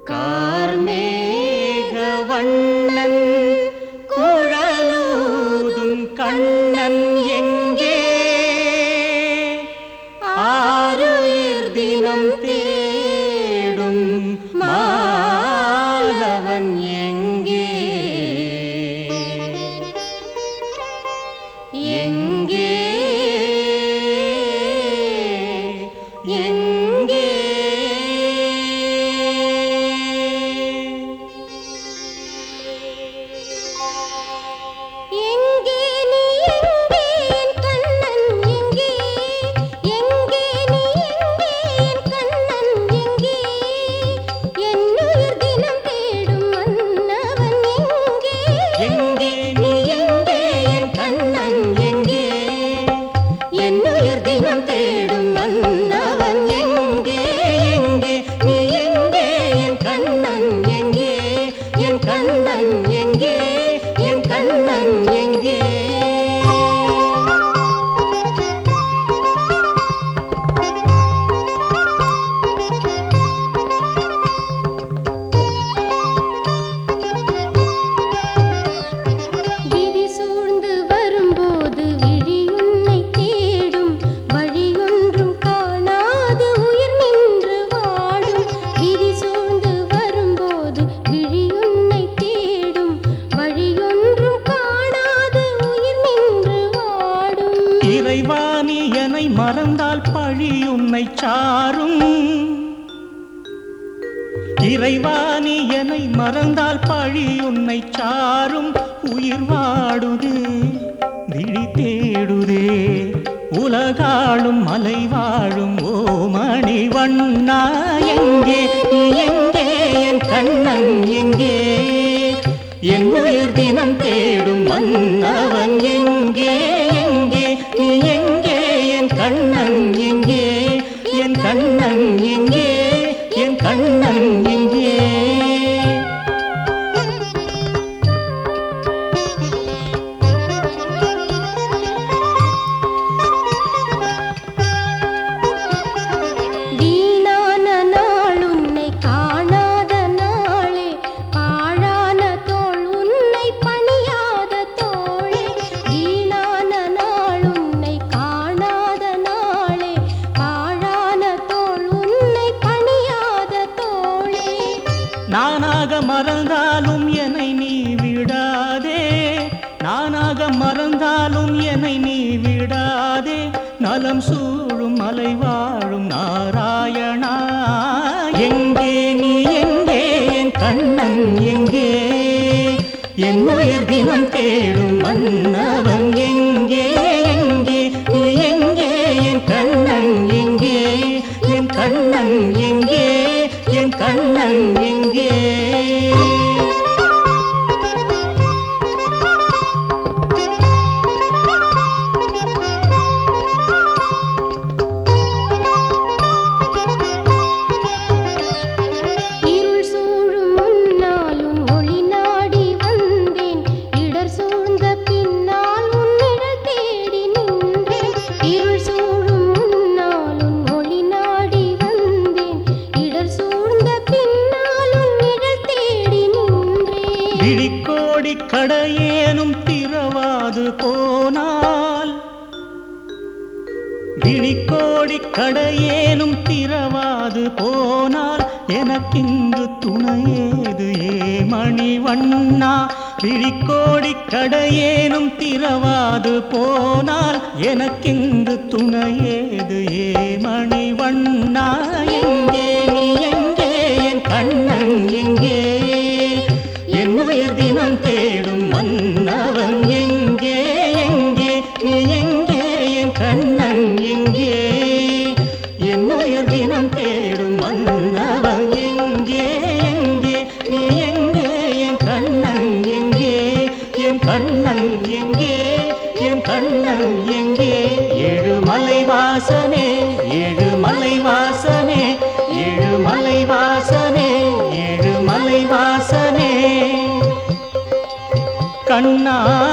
கார்மேக வண்ணன் குழலூதும் கண்ணன் எங்கே ஆருயிர் தினம் தேடும் மாலவன் எங்கே எங்கே எங்கே எங்கே நீ எங்கே என் கண்ணன் எங்கே எங்கே நீ எங்கே என் கண்ணன் எங்கே என்னுயிர் தினம் தேடும் மன்னவன் எங்கே எங்கே நீ எங்கே என் கண்ணன் எங்கே என்னுயிர் தினம் தேடும் மன்னவன் எங்கே எங்கே நீ எங்கே என் கண்ணன் எங்கே என் கண்ணன் எங்கே என் கண்ணன் எங்கே விதி சூழ்ந்து வரும்போது விழி உன்னை தேடும் வழியொன்றும் காணாது உயிர் நின்று வாடும் விதி சூழ்ந்து வரும்போது விழி உன்னை தேடும் வழியொன்றும் காணாது உயிர் நின்று வாடும் இறைவாணி என்னை மறந்தால் பழி உன்னை சாரும் இறைவாணி என்னை மறந்தால் பழி உன்னை சாரும் உயிர் வாடுதே விழி தேடுதே உலகாளும் மலை வாழும் ஓமணி வண்ணா எங்கே நீ எங்கே என் கண்ணன் எங்கே என் உயிர் தினம் தேடும் மன்னவன் எங்கே எங்கே நீ எங்கே என் கண்ணன் எங்கே என் கண்ணன் எங்கே என் கண்ணன் எங்கே வீணான நாள் உன்னை காணாத நாளே பாழான தோள் உன்னை பணியாத தோளே வீணான நாள் உன்னை காணாத நாளே பாழான தோள் உன்னை பணியாத தோளே நானாக மறந்தாலும் என்னை நீ விடாதே நானாக மறந்தாலும் என்னை நீ விடாதே நலம் சூழும் மலை வாழும் நாராயணா எங்கே நீ எங்கே என் கண்ணன் எங்கே என் உயிர் தினம் தேடும் மன்னவன் எங்கே எங்கே நீ எங்கே என் கண்ணன் எங்கே என் கண்ணன் எங்கே என் கண்ணன் எங்கே இருள் சூழும் முன்னாலும் ஒளி நாடி வந்தேன் இடர் சூழ்ந்த பின்னால் உன்னிடல் தேடி நின்றேன் இருள் சூழும் முன்னாலும் ஒளி நாடி வந்தேன் இடர் சூழ்ந்த பின்னால் உன்னிடல் தேடி நின்றேன் விழிக்கோடி கடையேனும் திறவாது போனால் விழிக்கோடி கடையேனும் திறவாது போனால் எனக்கிங்கு துணையேது ஏ மணிவண்ணா விழிக்கோடி கடையேனும் திறவாது போனால் எனக்கிங்கு துணையேது ஏ மணிவண்ணா எங்கே நீ எங்கே என் கண்ணன் எங்கே என் உயிர் தினம் தேடும் மன்னவன் எங்கே எங்கே நீ எங்கே என் கண்ணன் எங்கே என் உயிர் தினம் தேடும் மன்னவன் எங்கே எங்கே நீ எங்கே என் கண்ணன் எங்கே என் கண்ணன் எங்கே என் கண்ணன் எங்கே ஏழுமலை வாசனே ஏழுமலை வாசனே ஏழுமலை வாசனே ஏழுமலை வாசனே கண்ணா